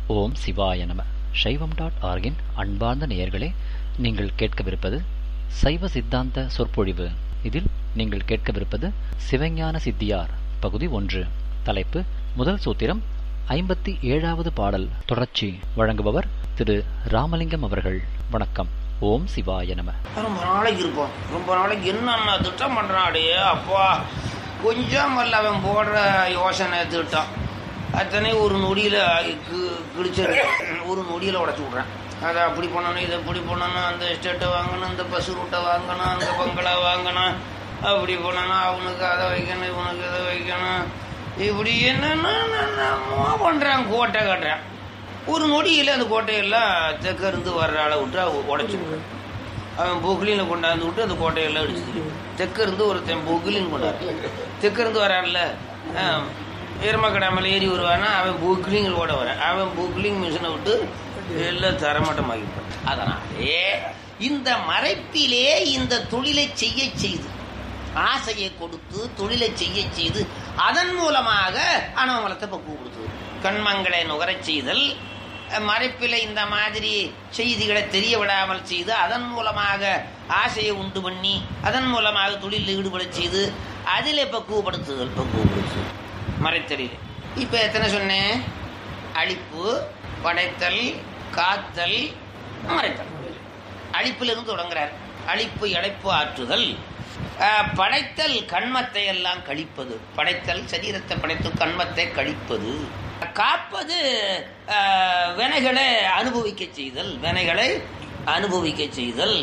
ஓம் சிவாய நம சைவம் டாட் ஆர்கின் அன்பார்ந்த நேயர்களே நீங்கள் கேட்கவிருப்பது சைவ சித்தாந்த சொற்பொழிவு இதில் நீங்கள் கேட்கவிருப்பது சிவஞான சித்தியார் பகுதி ஒன்று தலைப்பு முதல் சூத்திரம் ஐம்பத்தி ஏழாவது பாடல் தொடர்ச்சி வழங்குபவர் திரு ராமலிங்கம் அவர்கள் வணக்கம் ஓம் சிவாய நம ரொம்ப நாளைக்கு இருப்போம் ரொம்ப நாளைக்கு என்னென்ன திட்டம் பண்ணுறாடே அப்பா கொஞ்சம் அல்ல அவன் போடுற யோசனை திட்டம் அத்தனை ஒரு நொடியில் கிழிச்சிரு ஒரு நொடியில் உடச்சி விட்றேன் அதை அப்படி பண்ணணும் இதை இப்படி பண்ணணும் அந்த எஸ்டேட்டை வாங்கணும் இந்த பஸ் ரூட்டை வாங்கணும் அந்த பங்களா வாங்கணும் அப்படி பண்ணணும் அவனுக்கு அதை வைக்கணும் இவனுக்கு இதை வைக்கணும் இப்படி என்னென்னமோ பண்ணுறான் கோட்டை கட்டுறான் ஒரு நொடியில் அந்த கோட்டையெல்லாம் தெற்க இருந்து வர்ற அளவு விட்டு உடச்சிருக்கான் அவன் பொக்லினில் கொண்டாந்து விட்டு அந்த கோட்டையெல்லாம் அடிச்சு தெற்க இருந்து ஒருத்தன் பொக்லின் கொண்டாரு தெற்க இருந்து வரான்ல எருமக்கடை மேலே ஏறி வருவானா அவன் பொக்லிங் ஓட வரான் அவன் பொக்லிங் மிஷினை விட்டு எல்லாம் தரமட்டமாகிப்பான் அதனாலே இந்த மறைப்பிலே இந்த தொழிலை செய்ய செய்து ஆசையை கொடுத்து தொழிலை செய்ய செய்து அதன் மூலமாக அனவமலத்தை பக்குவம் கொடுத்தது கண்மங்களை நுகரச் செய்தல் மறைப்பில் இந்த மாதிரி செய்திகளை தெரிய விடாமல் செய்து அதன் மூலமாக ஆசையை உண்டு பண்ணி அதன் மூலமாக தொழிலில் ஈடுபட செய்து அதில் பக்குவப்படுத்துதல் பக்குவப்படுத்துதல் மறைத்தலில் இப்போ எத்தனை சொன்னேன் அழிப்பு படைத்தல் காத்தல் மறைத்தல் அழிப்பிலிருந்து தொடங்குறார் அழிப்பு இழைப்பு ஆற்றுதல் படைத்தல் கண்மத்தை எல்லாம் கழிப்பது படைத்தல் சரீரத்தை படைத்து கண்மத்தை கழிப்பது காப்பது வினைகளை அனுபவிக்க செய்தல் வினைகளை அனுபவிக்க செய்தல்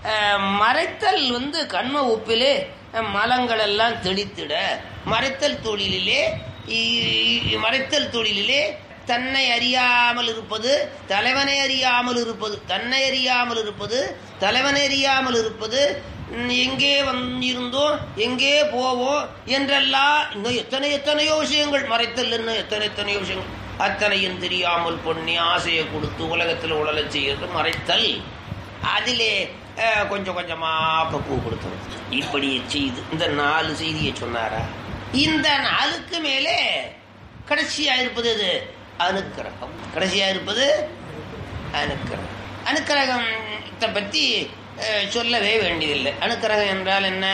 மறைத்தல் வந்து கண்ம உப்பிலே மலங்கள் எல்லாம் தெளித்திட மறைத்தல் தொழிலிலே மறைத்தல் தொழிலிலே தன்னை அறியாமல் இருப்பது தலைவனை அறியாமல் இருப்பது தன்னை அறியாமல் இருப்பது தலைவனை அறியாமல் இருப்பது எங்கே வந்திருந்தோம் எங்கே போவோம் என்றெல்லாம் இன்னும் எத்தனை எத்தனையோ விஷயங்கள் மறைத்தல் இன்னும் எத்தனை எத்தனையோ விஷயங்கள் அத்தனையும் தெரியாமல் பொண்ணி ஆசையை கொடுத்து உலகத்தில் உழல செய்யறது மறைத்தல் அதிலே கொஞ்சம் கொஞ்சமா பப்பு கொடுத்துருது இப்படி செய்து இந்த நாலு செய்தியை சொன்னாரா இந்த நாளுக்கு மேலே கடைசியா இருப்பது இது அனுக்கிரகம் கடைசியா இருப்பது அனுக்கிரகம் அனுக்கிரகத்தை பற்றி சொல்லவே வேண்டியதில்லை அனுக்கிரகம் என்றால் என்ன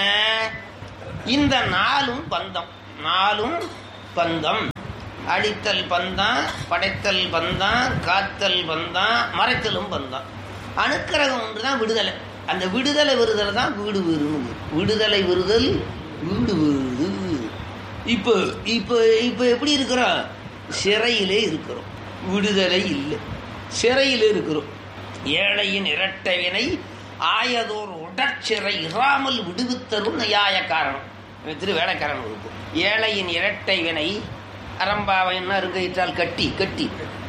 இந்த நாளும் பந்தம் நாளும் பந்தம் அடித்தல் பந்தம் படைத்தல் பந்தம் காத்தல் பந்தம் மறைத்தலும் பந்தம் அனுக்கிரகம் ஒன்று தான் விடுதலை அந்த விடுதலை விருதல் தான் வீடு விருது விடுதலை விருதல் வீடு விருது இப்போ இப்போ இப்போ எப்படி இருக்கிறோம் சிறையிலே இருக்கிறோம் விடுதலை இல்லை சிறையில் இருக்கிறோம் ஏழையின் இரட்டைவினை ஆயதோர் உடற்சிறை இராமல் விடுவித்தரும் நியாய காரணம் திரு வேலைக்காரன் இருக்கும் ஏழையின் இரட்டை வினை அரம்பாவைன்னா இருக்கையிட்டால் கட்டி கட்டி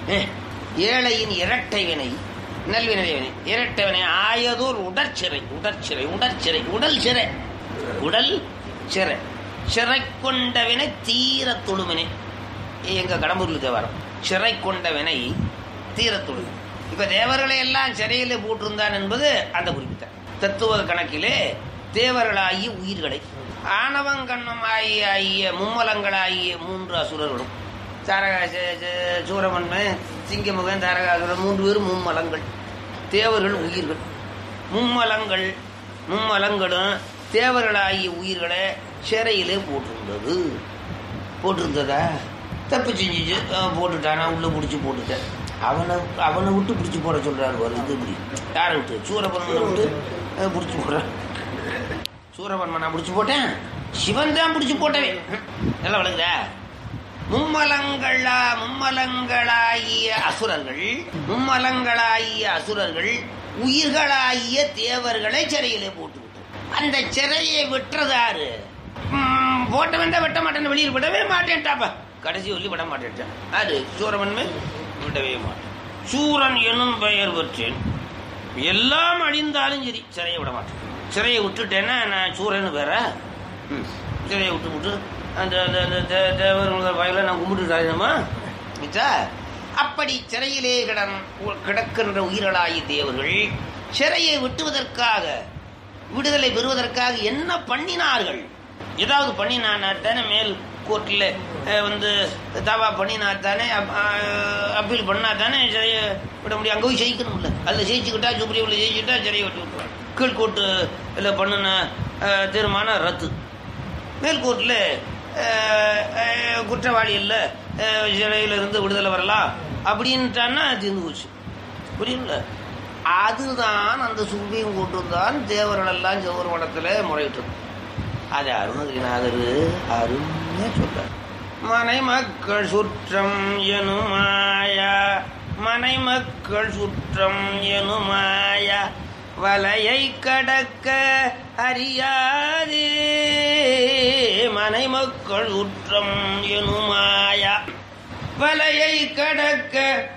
ஏழையின் இரட்டை வினை நல்வினை வினை இரட்டை வினை ஆயதோர் உடற்சிறை உடற்சிறை உடற்சிறை உடல் சிறை உடல் சிறை சிறை கொண்ட வினை தீர தொழுவினை எங்க கடம்பூர்ல தேவாரம் சிறை கொண்ட வினை தீர தொழு இப்ப தேவர்களை எல்லாம் சிறையில போட்டிருந்தான் என்பது அந்த குறிப்பிட்ட தத்துவ கணக்கிலே தேவர்களாகிய உயிர்களை ஆணவங்கண்ணமாகிய ஆகிய மும்மலங்களாகிய மூன்று அசுரர்களும் தாரகா சூரமன்மன் சிங்கமுகன் தாரகாசுரன் மூன்று பேரும் மும்மலங்கள் தேவர்கள் உயிர்கள் மும்மலங்கள் மும்மலங்களும் தேவர்களாகிய உயிர்களை சிறையிலே போட்டிருந்தது போட்டிருந்ததா தப்பு செஞ்சிச்சு போட்டுட்டானா உள்ள பிடிச்சி போட்டுட்டேன் அவனை அவனை விட்டு பிடிச்சி போட சொல்றாரு பாரு இது இப்படி யாரை விட்டு சூரபன்மனை விட்டு பிடிச்சி போடுறான் சூரபன்மனை பிடிச்சி போட்டேன் சிவன் தான் பிடிச்சி போட்டவே நல்லா வளர்ந்த மும்மலங்களா மும்மலங்களாகிய அசுரர்கள் மும்மலங்களாகிய அசுரர்கள் உயிர்களாகிய தேவர்களை சிறையிலே போட்டு அந்த சிறையை விட்டுறதாரு போட்டவன் தான் வெட்ட மாட்டேன் வெளியில் விடவே மாட்டேன்ட்டாப்பா கடைசி சொல்லி விட மாட்டேன் அது சூரமன்மை விடவே மாட்டேன் சூரன் எனும் பெயர் பெற்றேன் எல்லாம் அழிந்தாலும் சரி சிறையை விட மாட்டேன் சிறையை விட்டுட்டேன்னா நான் சூரன்னு பேர சிறையை விட்டு விட்டு அந்த அந்த தேவர் வயலை நான் கும்பிட்டு சாயணுமா மிச்சா அப்படி சிறையிலே கிடன் கிடக்கின்ற உயிர்களாகிய தேவர்கள் சிறையை விட்டுவதற்காக விடுதலை பெறுவதற்காக என்ன பண்ணினார்கள் ஏதாவது பண்ணினான மேல் கோர்ட்டில் வந்து தாவா பண்ணினா தானே அப்பீல் பண்ணா தானே சிறையை விட முடியும் அங்கே போய் ஜெயிக்கணும்ல அதில் ஜெயிச்சுக்கிட்டா சுப்ரீமில் ஜெயிச்சுக்கிட்டா சிறையை விட்டு விட்டுருவாங்க கீழ்கோர்ட்டில் பண்ணின அஹ், தீர்மானம் ரத்து மேல்கோர்ட்டில் குற்றவாளி இல்லை சிறையில் இருந்து விடுதலை வரலாம் அப்படின்ட்டான்னா தீர்ந்து போச்சு புரியுங்கள அதுதான் அந்த சுப்ரீம் கோர்ட்டு தான் தேவர்களெல்லாம் செவ்வர வடத்தில் முறையிட்டது அது அருணகிரிநாதர் அருமையா சொல்றார் மனை மக்கள் சுற்றம் எனுமாயா மனை மக்கள் சுற்றம் எனுமாயா வலையை கடக்க அறியாதே மனை மக்கள் சுற்றம் எனுமாயா வலையை கடக்க